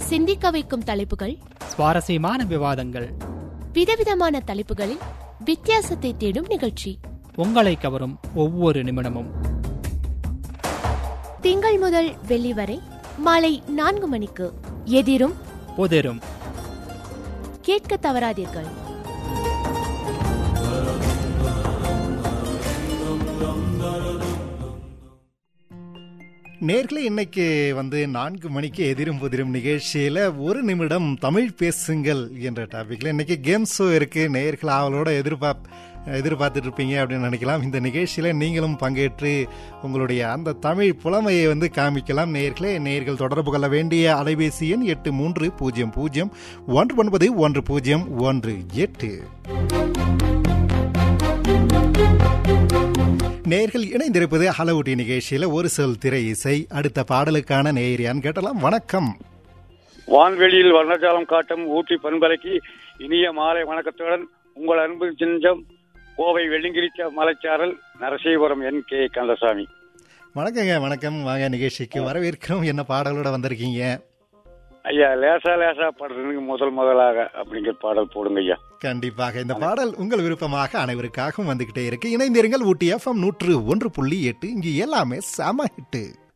சிந்திக்க வைக்கும் தலைப்புகள் சுவாரஸ்யமான விவாதங்கள் விதவிதமான தலைப்புகளில் வித்தியாசத்தை தேடும் நிகழ்ச்சி உங்களை கவரும் ஒவ்வொரு நிமிடமும் திங்கள் முதல் வெள்ளி வரை மாலை நான்கு மணிக்கு எதிரும் புதிரும் கேட்க தவறாதீர்கள் நேர்களே இன்னைக்கு வந்து நான்கு மணிக்கு எதிரும் புதிரும் நிகழ்ச்சியில ஒரு நிமிடம் தமிழ் பேசுங்கள் என்ற டாபிக்ல இன்னைக்கு கேம் ஷோ இருக்கு நேர்கள் அவளோட எதிர்பார்ப் எதிர்பார்த்துட்டு இருப்பீங்க அப்படின்னு நினைக்கலாம் இந்த நிகழ்ச்சியில நீங்களும் பங்கேற்று உங்களுடைய அந்த தமிழ் புலமையை வந்து காமிக்கலாம் நேர்களே நேர்கள் தொடர்பு கொள்ள வேண்டிய அலைபேசி எண் எட்டு மூன்று பூஜ்ஜியம் பூஜ்ஜியம் ஒன்று ஒன்பது ஒன்று பூஜ்ஜியம் ஒன்று எட்டு நேர்கள் இணைந்திருப்பது ஹலவுட்டி நிகழ்ச்சியில ஒரு சொல் திரை இசை அடுத்த பாடலுக்கான நேயரியான்னு கேட்டலாம் வணக்கம் வான்வெளியில் வர்ணஜாலம் காட்டும் ஊட்டி பண்பலைக்கு இனிய மாலை வணக்கத்துடன் உங்கள் அன்பு சிஞ்சம் கோவை வெள்ளிங்கிரிச்ச மலைச்சாரல் நரசீபுரம் என் கே கந்தசாமி வணக்கங்க வணக்கம் வாங்க நிகழ்ச்சிக்கு வரவேற்கிறோம் என்ன பாடலோட வந்திருக்கீங்க ஐயா லேசா லேசா பாடுறதுக்கு முதல் முதலாக அப்படிங்கிற பாடல் போடுங்க ஐயா கண்டிப்பாக இந்த பாடல் உங்கள் விருப்பமாக அனைவருக்காகவும் வந்துகிட்டே இருக்கு இணைந்திருங்கள் ஊட்டி எஃப்எம் நூற்று ஒன்று புள்ளி எட்டு இங்கு எல்லாமே செம ஹிட்டு